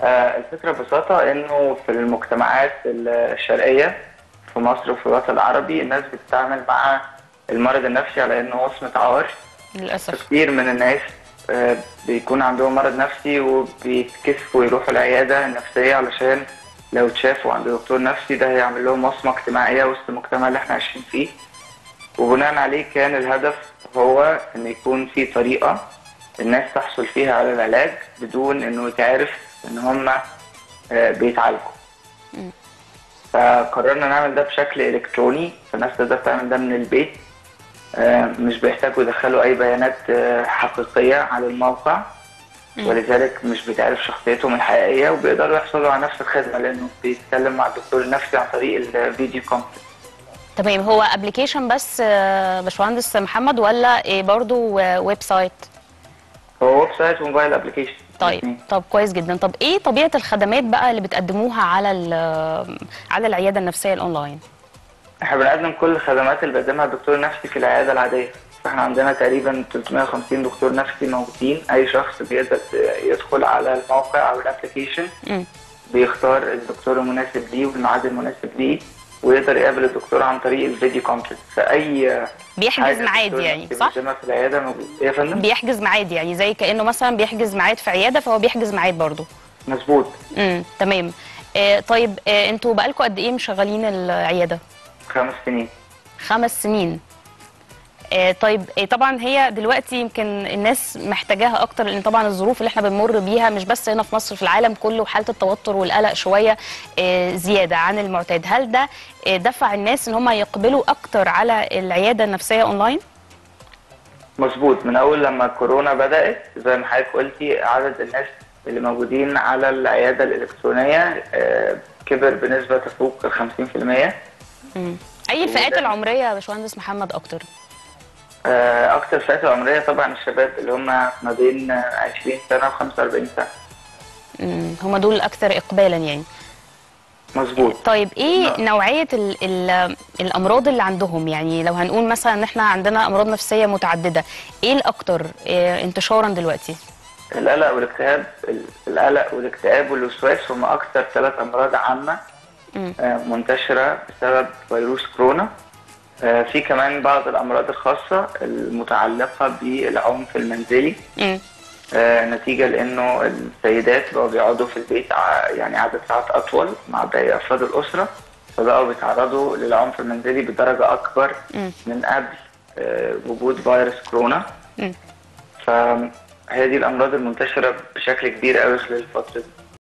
آه، الفكرة ببساطة إنه في المجتمعات الشرقية في مصر وفي الوطن العربي الناس بتتعامل مع المرض النفسي على إنه وصمة عار للاسف كتير من الناس آه، بيكون عندهم مرض نفسي وبيتكسفوا يروحوا العيادة النفسية علشان لو اتشافوا عند دكتور نفسي ده هيعمل لهم وصمة اجتماعية وسط المجتمع اللي احنا عايشين فيه وبناء عليه كان الهدف هو ان يكون في طريقة الناس تحصل فيها على العلاج بدون انه يتعرف ان هم آه، بيتعالجوا فقررنا نعمل ده بشكل الكتروني فالناس تقدر تعمل ده من البيت آه، مش بيحتاجوا يدخلوا اي بيانات آه، حقيقية على الموقع ولذلك مش بتعرف شخصيتهم الحقيقية وبيقدروا يحصلوا على نفس الخدمة لأنه بيتكلم مع الدكتور النفسي عن طريق الفيديو كونفرنس تمام هو ابلكيشن بس آه، باشمهندس محمد ولا إيه برضو آه، ويب سايت هو ويب سايت وموبايل ابلكيشن طيب طب كويس جدا طب ايه طبيعه الخدمات بقى اللي بتقدموها على ال- على العياده النفسيه الاونلاين احنا بنقدم كل الخدمات اللي بيقدمها الدكتور النفسي في العيادة العادية فاحنا عندنا تقريبا 350 دكتور نفسي موجودين اي شخص بيقدر يدخل على الموقع او الابلكيشن مم. بيختار الدكتور المناسب ليه والميعاد المناسب ليه ويقدر يقابل الدكتور عن طريق الفيديو كونفرنس فاي بيحجز حاجة ميعاد الدكتور يعني النفسي صح بيقدمها في العيادة موجود إيه يا فندم بيحجز ميعاد يعني زي كانه مثلا بيحجز ميعاد في عياده فهو بيحجز ميعاد برضو مظبوط امم تمام آه طيب آه انتوا بقالكم قد ايه مشغلين العياده خمس سنين خمس سنين آه طيب آه طبعا هي دلوقتي يمكن الناس محتاجاها اكتر لان طبعا الظروف اللي احنا بنمر بيها مش بس هنا في مصر في العالم كله حاله التوتر والقلق شويه آه زياده عن المعتاد هل ده آه دفع الناس ان هم يقبلوا اكتر على العياده النفسيه اونلاين مظبوط من اول لما الكورونا بدات زي ما حضرتك قلتي عدد الناس اللي موجودين على العياده الالكترونيه آه، كبر بنسبه تفوق ال 50% مم. اي الفئات وده- العمريه يا باشمهندس محمد اكتر آه، اكتر فئات العمريه طبعا الشباب اللي هم ما بين آه، 20 سنه و 45 سنه مم. هم دول الاكثر اقبالا يعني مظبوط طيب ايه نعم. نوعيه ال ال الامراض اللي عندهم يعني لو هنقول مثلا ان احنا عندنا امراض نفسيه متعدده ايه الاكثر إيه انتشارا دلوقتي القلق والاكتئاب ال- القلق والاكتئاب والوسواس هم اكتر ثلاث امراض عامه مم. آه، منتشره بسبب فيروس كورونا آه، في كمان بعض الامراض الخاصه المتعلقه بالعنف المنزلي مم. آه، نتيجة لأنه السيدات بقوا بيقعدوا في البيت ع- يعني عدد ساعات أطول مع باقي أفراد الأسرة فبقوا بيتعرضوا للعنف المنزلي بدرجة أكبر مم. من قبل آه، وجود فيروس كورونا مم. فهي دي الأمراض المنتشرة بشكل كبير قوي خلال الفترة دي